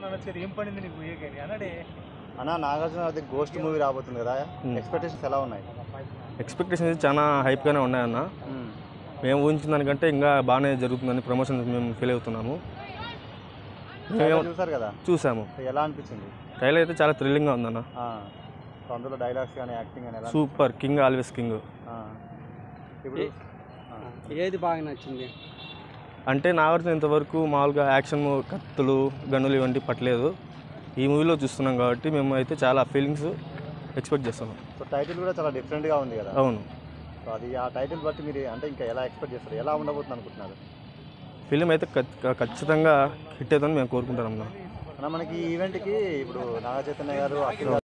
అని అనొచ్చు ఏం పడింది నీకు ఏకని అన్నాడే అన్న నాగార్జున అది గోస్ట్ మూవీ రాబోతుంది కదా Hmm. ఎక్స్పెక్టేషన్స్ ఎలా ఉన్నాయి ఎక్స్పెక్టేషన్స్ చాలా హైప్గానే ఉన్నాయన్న మేము ఊహించిన దానికంటే ఇంకా బాగానే జరుగుతుందని ప్రమోషన్ మేము ఫీల్ అవుతున్నాము ట్రైలర్ మేము చూసారు కదా చూసాము సో ఎలా అనిపించింది ట్రైలర్ అయితే చాలా థ్రిల్లింగ్గా ఉందన్న ఆ, సో అందులో డైలాగ్స్ కానీ యాక్టింగ్ కానీ ఎలా సూపర్ కింగ్ ఆల్వేస్ కింగ్ ఆ. ఇప్పుడు ఆ. ఏది బాగా నచ్చింది అంటే నాగార్జున ఇంతవరకు మామూలుగా యాక్షన్ కత్తులు గన్నులు ఇవంటి పట్టలేదు ఈ మూవీలో చూస్తున్నాం కాబట్టి మేము అయితే చాలా ఫీలింగ్స్ ఎక్స్పెక్ట్ చేస్తున్నాం సో టైటిల్ కూడా చాలా డిఫరెంట్గా ఉంది కదా అవును సో అది ఆ టైటిల్ బట్టి మీరు అంటే ఇంకా ఎలా ఎక్స్పెక్ట్ చేస్తారు ఎలా ఉండబోతుంది అనుకుంటున్నారు ఫిలిం అయితే ఖచ్- ఖచ్చితంగా హిట్ అవుతుందని మేము కోరుకుంటున్నాం అన్న మనకి ఈ ఈవెంట్కి ఇప్పుడు నాగ చైతన్య గారు అఖిల్ గారు